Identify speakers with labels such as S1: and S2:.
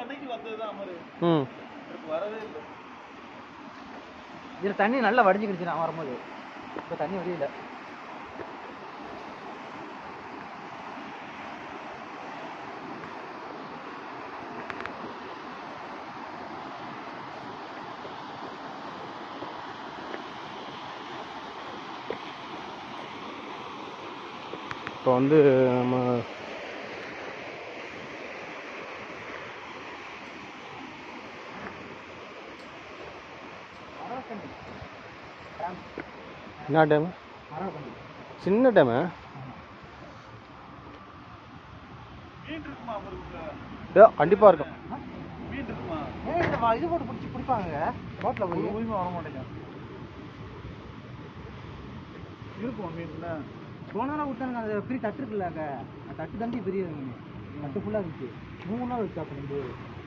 S1: அன்னைக்கு வந்ததுதான் அமரு
S2: ம்
S1: இப்ப வரவே இல்லை
S3: இதில் தண்ணி நல்லா வடிஞ்சுக்கிடுச்சு நான் வரும்போது இப்போ தண்ணி வடியல
S2: இப்போ வந்து நம்ம என்ன டேமு சின்ன டேமு
S1: மீன் இருக்குமா அமருக்குள்ள
S2: ஏ கண்டிப்பாக இருக்கும்
S1: மீன் இருக்குமா
S3: ஏன் இந்த வா- இது போட்டு பிடிச்சி பிடிப்பாங்க ரோட்டில்
S1: ஒரு
S3: போய்
S1: உரிமை வர மாட்டேங்க இருக்குமா மீன் என்ன
S3: போன நாள் விட்டானுங்க அந்த பெரிய தட்டு இருக்குல்ல அங்கே அந்த தட்டு தாண்டி பெரிய மீன் தட்டு ஃபுல்லாக இருந்துச்சு மூணு நாள் வச்சு அப்போ